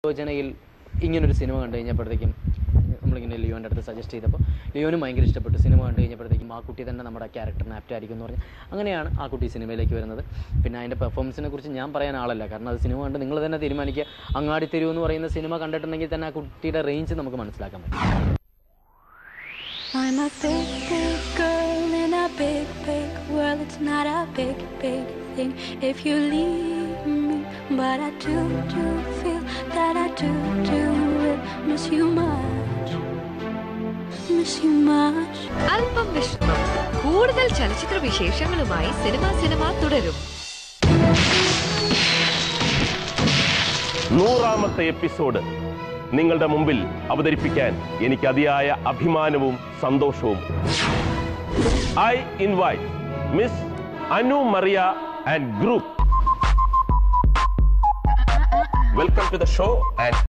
യോജനയിൽ ഇങ്ങനൊരു സിനിമ കണ്ടു കഴിഞ്ഞപ്പോഴത്തേക്കും നമ്മളിങ്ങനെ ലിയോൻ്റെ അടുത്ത് സജസ്റ്റ് ചെയ്തപ്പോൾ ലിയോനും ഭയങ്കര ഇഷ്ടപ്പെട്ടു സിനിമ കണ്ടു കഴിഞ്ഞപ്പോഴത്തേക്കും ആ കുട്ടി തന്നെ നമ്മുടെ ക്യാരക്ടറിന് ആപ്റ്റ് ആയിരിക്കും എന്ന് പറഞ്ഞ് അങ്ങനെയാണ് ആ കുട്ടി സിനിമയിലേക്ക് വരുന്നത് പിന്നെ അതിൻ്റെ പെർഫോമൻസിനെ കുറിച്ച് ഞാൻ പറയാൻ ആളല്ല കാരണം അത് സിനിമ കണ്ട് നിങ്ങൾ തന്നെ തീരുമാനിക്കുക അങ്ങാടി തെരുവ് എന്ന് പറയുന്ന സിനിമ കണ്ടിട്ടുണ്ടെങ്കിൽ തന്നെ ആ കുട്ടിയുടെ റേഞ്ച് നമുക്ക് മനസ്സിലാക്കാൻ പറ്റും I'm a big, big girl in a big, big world. It's not a big, big thing if you leave me. But I do, do feel that I do, do will miss you much. Miss you much. അല്പം വിശ്രമം കൂടുതൽ ചലച്ചിത്ര വിശേഷങ്ങളുമായി cinema cinema തുടരും നൂറാമത്തെ episode നിങ്ങളുടെ മുമ്പിൽ അവതരിപ്പിക്കാൻ എനിക്ക് അതിയായ അഭിമാനവും സന്തോഷവും I invite miss Anu Mariya and group welcome to the show and